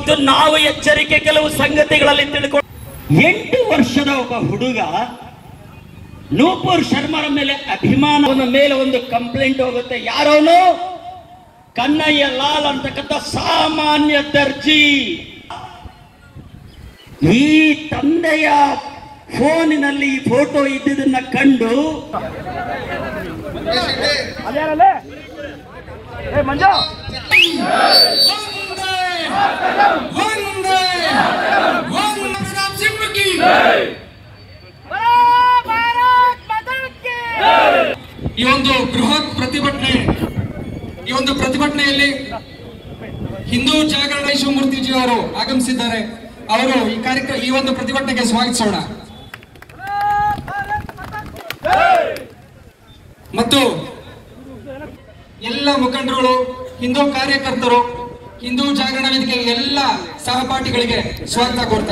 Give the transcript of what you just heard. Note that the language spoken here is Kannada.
ಇವತ್ತು ನಾವು ಎಚ್ಚರಿಕೆ ಕೆಲವು ಸಂಗತಿಗಳಲ್ಲಿ ತಿಳ್ಕೊಂಡು ಎಂಟು ವರ್ಷದ ಒಬ್ಬ ಹುಡುಗ ನೂಪುರ್ ಶರ್ಮರ ಮೇಲೆ ಅಭಿಮಾನವನ ಮೇಲೆ ಒಂದು ಕಂಪ್ಲೇಂಟ್ ಹೋಗುತ್ತೆ ಯಾರೋನು ಕನ್ನಯ್ಯ ಲಾಲ್ ಅಂತಕ್ಕಂಥ ಸಾಮಾನ್ಯ ದರ್ಜಿ ಈ ತಂದೆಯ ಫೋನಿನಲ್ಲಿ ಈ ಫೋಟೋ ಇದ್ದುದನ್ನ ಕಂಡು ಈ ಒಂದು ಬೃಹತ್ ಪ್ರತಿಭಟನೆ ಈ ಒಂದು ಪ್ರತಿಭಟನೆಯಲ್ಲಿ ಹಿಂದೂ ಜಾಗರಣ ಶಿವಮೂರ್ತಿಜಿ ಅವರು ಆಗಮಿಸಿದ್ದಾರೆ ಅವರು ಈ ಕಾರ್ಯಕ್ರಮ ಈ ಒಂದು ಪ್ರತಿಭಟನೆಗೆ ಸ್ವಾಗತಿಸೋಣ ಮತ್ತು ಎಲ್ಲ ಮುಖಂಡರುಗಳು ಹಿಂದೂ ಕಾರ್ಯಕರ್ತರು ಹಿಂದೂ ಜಾಗರಣ ವೇದಿಕೆ ಎಲ್ಲ ಸಹಪಾಠಿಗಳಿಗೆ ಸ್ವಾಗತ ಕೋರ್ತಾರೆ